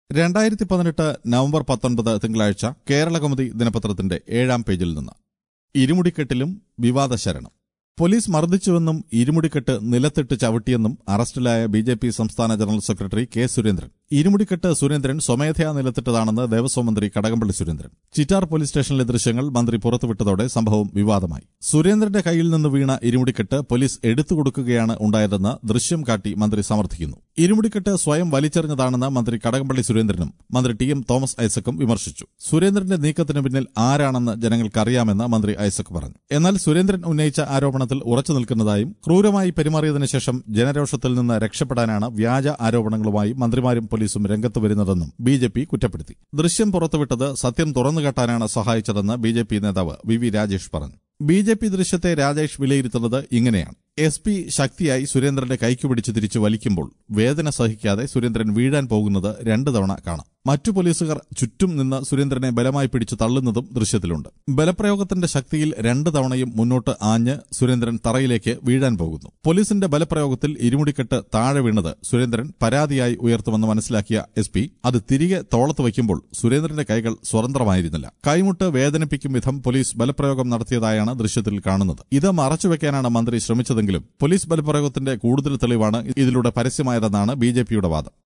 രണ്ടായിരത്തി പതിനെട്ട് നവംബർ പത്തൊൻപത് തിങ്കളാഴ്ച കേരളകൗമുദി ദിനപത്രത്തിന്റെ ഏഴാം പേജിൽ നിന്ന് ഇരുമുടിക്കെട്ടിലും വിവാദ ശരണം പോലീസ് മർദ്ദിച്ചുവെന്നും ഇരുമുടിക്കെട്ട് നിലത്തിട്ട് ചവിട്ടിയെന്നും അറസ്റ്റിലായ ബി ജെ പി സംസ്ഥാന ജനറൽ സെക്രട്ടറി കെ സുരേന്ദ്രൻ ഇരുമുടിക്കെട്ട് സുരേന്ദ്രൻ സ്വമേധയാ നിലത്തിട്ടതാണെന്ന് ദേവസ്വം മന്ത്രി കടകംപള്ളി സുരേന്ദ്രൻ ചിറ്റാർ പോലീസ് സ്റ്റേഷനിലെ ദൃശ്യങ്ങൾ മന്ത്രി പുറത്തുവിട്ടതോടെ സംഭവം വിവാദമായി സുരേന്ദ്രന്റെ കയ്യിൽ നിന്ന് വീണ ഇരുമുടിക്കെട്ട് പോലീസ് എടുത്തുകൊടുക്കുകയാണ് ഉണ്ടായതെന്ന് ദൃശ്യം കാട്ടി മന്ത്രി സമർത്ഥിക്കുന്നു ഇരുമുടിക്കെട്ട് സ്വയം വലിച്ചെറിഞ്ഞതാണെന്ന് മന്ത്രി കടകംപള്ളി സുരേന്ദ്രനും മന്ത്രി ടി എം തോമസ് ഐസക്കും വിമർശിച്ചു സുരേന്ദ്രന്റെ നീക്കത്തിന് പിന്നിൽ ആരാണെന്ന് ജനങ്ങൾക്കറിയാമെന്ന് മന്ത്രി ഐസക് പറഞ്ഞു എന്നാൽ സുരേന്ദ്രൻ ഉന്നയിച്ച ആരോപണത്തിൽ ഉറച്ചു നിൽക്കുന്നതായും ക്രൂരമായി പെരുമാറിയതിനു ശേഷം ജനരോഷത്തിൽ നിന്ന് രക്ഷപ്പെടാനാണ് വ്യാജ ആരോപണങ്ങളുമായി മന്ത്രിമാരും പോലീസും രംഗത്ത് വരുന്നതെന്നും ബി ജെ പി കുറ്റപ്പെടുത്തി ദൃശ്യം പുറത്തുവിട്ടത് സത്യം തുറന്നുകാട്ടാനാണ് സഹായിച്ചതെന്ന് ബി ജെ പി നേതാവ് വി വി രാജേഷ് പറഞ്ഞു ബി ജെ പി ദൃശ്യത്തെ രാജേഷ് വിലയിരുത്തുന്നത് ഇങ്ങനെയാണ് എസ് പി ശക്തിയായി സുരേന്ദ്രന്റെ കൈക്കു പിടിച്ച് തിരിച്ചു വലിക്കുമ്പോൾ വേദന സഹിക്കാതെ സുരേന്ദ്രൻ വീഴാൻ പോകുന്നത് രണ്ടു തവണ കാണാം മറ്റു പോലീസുകാർ ചുറ്റും നിന്ന് സുരേന്ദ്രനെ ബലമായി പിടിച്ചു തള്ളുന്നതും ദൃശ്യത്തിലുണ്ട് ബലപ്രയോഗത്തിന്റെ ശക്തിയിൽ രണ്ടു തവണയും മുന്നോട്ട് ആഞ്ഞ് സുരേന്ദ്രൻ തറയിലേക്ക് വീഴാൻ പോകുന്നു പോലീസിന്റെ ബലപ്രയോഗത്തിൽ ഇരുമുടിക്കെട്ട് താഴെ വീണത് സുരേന്ദ്രൻ പരാതിയായി ഉയർത്തുമെന്ന് മനസ്സിലാക്കിയ എസ് പി അത് തിരികെ തോളത്ത് വയ്ക്കുമ്പോൾ സുരേന്ദ്രന്റെ കൈകൾ സ്വതന്ത്രമായിരുന്നില്ല കൈമുട്ട് വേദനിപ്പിക്കും വിധം പോലീസ് ബലപ്രയോഗം നടത്തിയതായാണ് ദൃശ്യത്തിൽ കാണുന്നത് ഇത് മറച്ചുവെക്കാനാണ് മന്ത്രി ശ്രമിച്ചതെങ്കിലും പോലീസ് ബലപ്രയോഗത്തിന്റെ കൂടുതൽ തെളിവാണ് ഇതിലൂടെ പരസ്യമായതെന്നാണ് ബി ജെ പിയുടെ വാദം